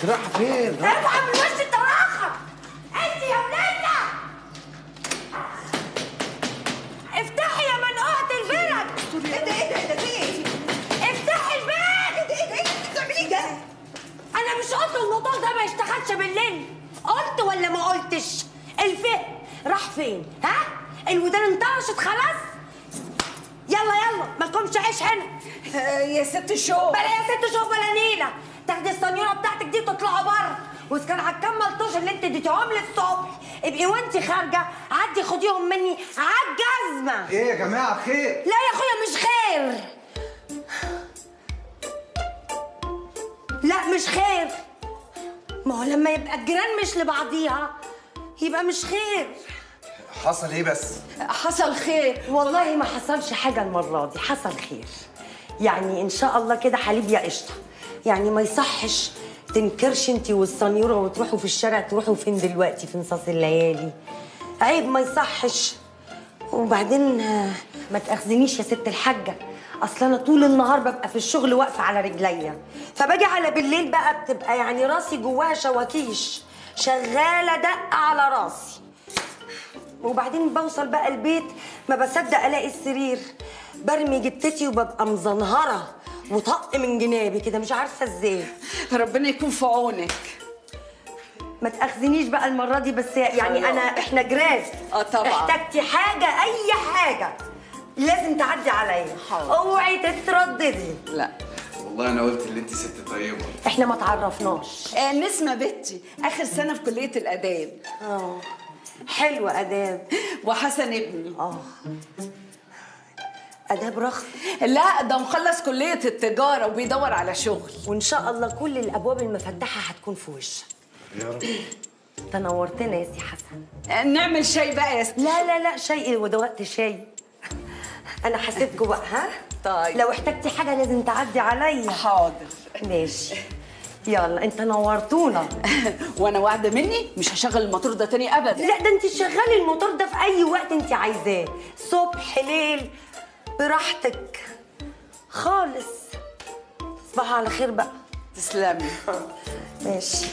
انت رايحه فين؟ ارفع من وش الطراخه انت يا ولادة افتحي يا منقوعة البرد ايه ده ايه ده ايه ده في ايه؟ افتحي الباب ايه ده ايه ده انت بتعملي ده؟ انا مش قلت الموتور ده ما يشتغلش بالليل قلت ولا ما قلتش الفهم راح فين ها الودان انطرشت خلاص يلا يلا ما لكمش عيش هنا آه، يا ست شو بلا يا ست شوف بلا نيله تاخدي السنيوره بتاعتك دي وتطلعوا بره واذا كان هتكمل طوش اللي انت اديتيهم لي الصبح ابقي وانت خارجه عدي خديهم مني عالجزمه ايه يا جماعه خير؟ لا يا اخويا مش خير لا مش خير ما هو لما يبقى الجيران مش لبعضيها يبقى مش خير حصل ايه بس؟ حصل خير والله ما حصلش حاجة المرة دي حصل خير يعني إن شاء الله كده حليب يا قشطة يعني ما يصحش تنكرش انت والسنيورة وتروحوا في الشارع تروحوا فين دلوقتي في نصاص الليالي عيب ما يصحش وبعدين آه، ما تأخذنيش يا ست الحاجة أصل أنا طول النهار ببقى في الشغل واقفة على رجليا فباجي على بالليل بقى بتبقى يعني راسي جواها شواكيش شغالة دق على راسي وبعدين بوصل بقى البيت ما بصدق الاقي السرير برمي جبتتي وببقى مزنهره وطق من جنابي كده مش عارفه ازاي ربنا يكون في عونك ما تاخذنيش بقى المره دي بس يعني خلاص. انا احنا جراز آه طبعا. احتجتي حاجه اي حاجه لازم تعدي عليا حاضر. اوعي تترددي لا والله انا قلت ان انت ست طيبه احنا ما تعرفناش آه نسمة بنتي آخر سنة في كلية الآداب اه حلوه اداب وحسن ابني اه اداب رخم لا ده مخلص كلية التجارة وبيدور على شغل وان شاء الله كل الابواب المفتحه هتكون في وشك يا رب تنورتنا يا سي حسن آه نعمل شاي بقى يا ست لا لا لا شيء وده وقت شاي انا هسيبكوا بقى ها طيب. لو احتجتي حاجه لازم تعدي عليا حاضر ماشي يلا انت نورتونا وانا واعده مني مش هشغل الموتور ده تاني ابدا لا ده انت شغالي الموتور ده في اي وقت انت عايزاه صبح ليل براحتك خالص تصبحوا على خير بقى تسلمي ماشي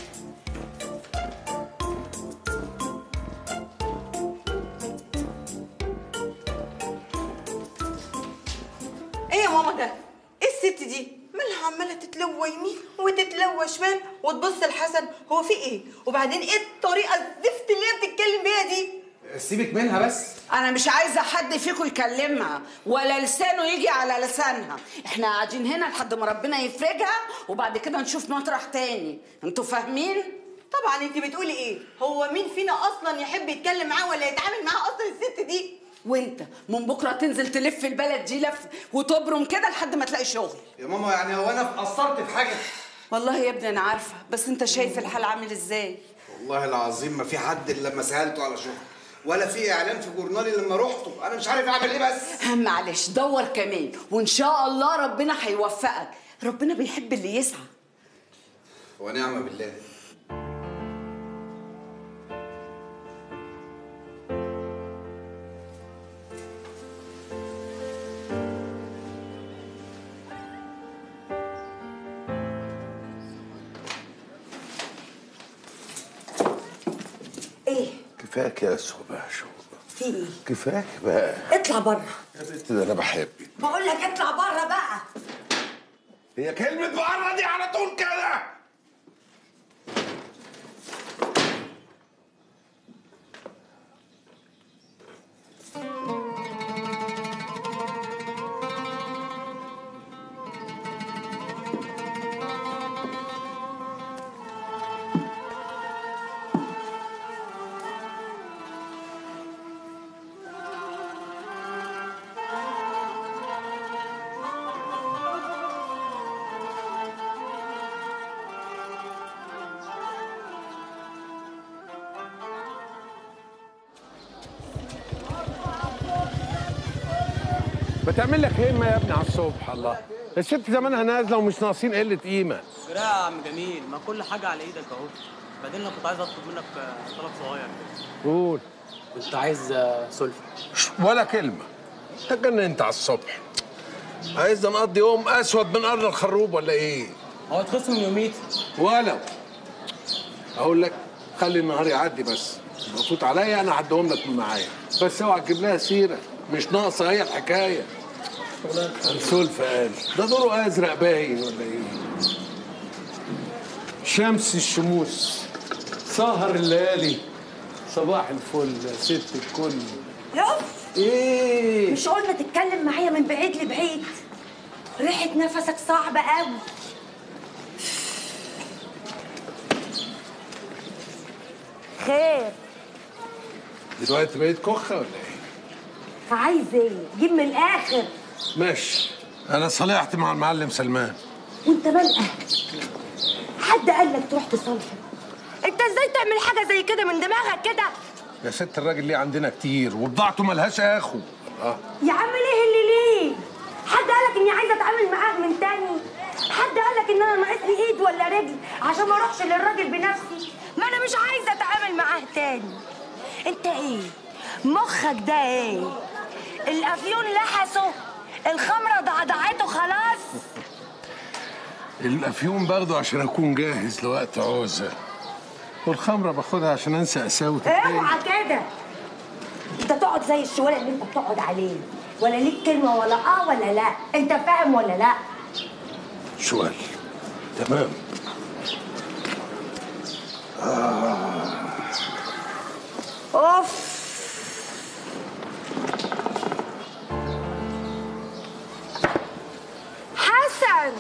ايه يا ماما ده؟ ايه الست دي؟ مالها عماله تتلوى يمين وتتلوى شمال وتبص لحسن هو في ايه؟ وبعدين ايه الطريقه الزفت اللي هي بتتكلم بيها دي؟ سيبك منها بس انا مش عايزه حد فيكم يكلمها ولا لسانه يجي على لسانها احنا قاعدين هنا لحد ما ربنا يفرجها وبعد كده نشوف مطرح تاني انتوا فاهمين طبعا انت بتقولي ايه؟ هو مين فينا اصلا يحب يتكلم معاه ولا يتعامل معاه اصلا الست دي؟ وانت من بكره تنزل تلف البلد دي لف وتبرم كده لحد ما تلاقي شغل يا ماما يعني هو انا قصرت في حاجه والله يا ابني انا عارفه بس انت شايف الحال عامل ازاي والله العظيم ما في حد الا لما سالته على شغل ولا في اعلان في جورنالي لما رحته انا مش عارف اعمل ايه بس معلش دور كمان وان شاء الله ربنا هيوفقك ربنا بيحب اللي يسعى ونعم بالله ايه كفاك يا سوبا شو في ايه كفاك بقى اطلع بره يا بنت ده انا بحبك بقول لك اطلع بره بقى هي كلمة بره دي على طول كده بتعمل لك همه يا ابني على الصبح الله الست زمانها نازله ومش ناقصين قله قيمه لا يا عم جميل ما كل حاجة على ايدك اهو بعدين انا كنت عايز اطلب منك آه، طلب صغير كده قول كنت عايز آه، سلفة ولا كلمه تجننت على الصبح عايز نقضي يوم اسود من ارض الخروب ولا ايه هو اتخصم يوميتي ولو اقول لك خلي النهار يعدي بس مبسوط عليا انا هعدهم لك من معايا بس اوعى تجيب لها سيره مش ناقصه هي الحكايه السلف قال ده دوره ازرق باين ولا ايه شمس الشموس سهر الليالي صباح الفل يا ست الكل يوف ايه مش قلنا تتكلم معايا من بعيد لبعيد ريحة نفسك صعبة قوي خير دلوقتي بقيت كخه ولا ايه عايز ايه جيب من الاخر ماشي انا صالحت مع المعلم سلمان وانت مالك حد قال لك تروح تصالحه انت ازاي تعمل حاجه زي كده من دماغك كده يا ست الراجل ليه عندنا كتير وبضاعته ملهاش اخو اه يا عم ليه اللي ليه حد قالك اني عايزه اتعامل معاك من تاني حد قالك ان انا ناقصني ايد ولا رجل عشان ما اروحش للراجل بنفسي ما انا مش عايزه اتعامل معاه تاني انت ايه مخك ده ايه الافيون لحسه الخمره ضعضعته خلاص الافيون باخده عشان اكون جاهز لوقت عوزه والخمره باخدها عشان انسى قساوه الدنيا اوعى كده انت تقعد زي الشوارع اللي انت بتقعد عليه ولا ليك كلمه ولا اه ولا لا انت فاهم ولا لا شوال تمام اوف حسن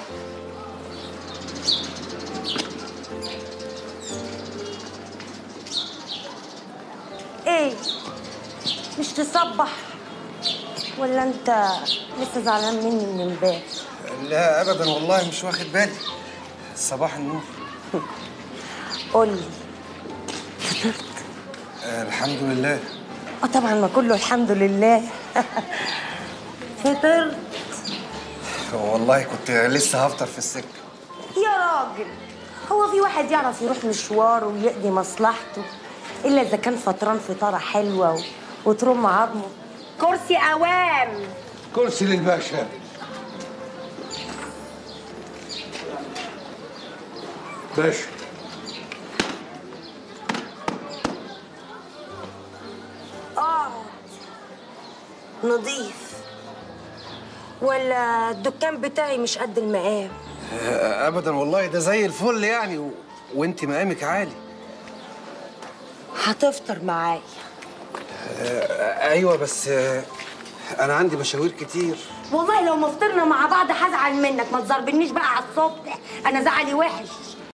ايه مش تصبح ولا انت لسه زعلان مني من امبارح لا ابدا والله مش واخد بالي صباح النور قول لي آه الحمد لله اه طبعا ما كله الحمد لله فطرت والله كنت لسه هفطر في السكه يا راجل هو في واحد يعرف يروح مشواره ويقضي مصلحته الا اذا كان فطران فطاره حلوه و... وترم عظمه كرسي اوام كرسي للباشا باشا اقعد نضيف ولا الدكان بتاعي مش قد المقام آه ابدا والله ده زي الفل يعني و... وانت مقامك عالي هتفطر معايا آه ايوه بس آه انا عندي مشاوير كتير والله لو ما فطرنا مع بعض هزعل منك ما تزربنيش بقى على الصبح انا زعلي وحش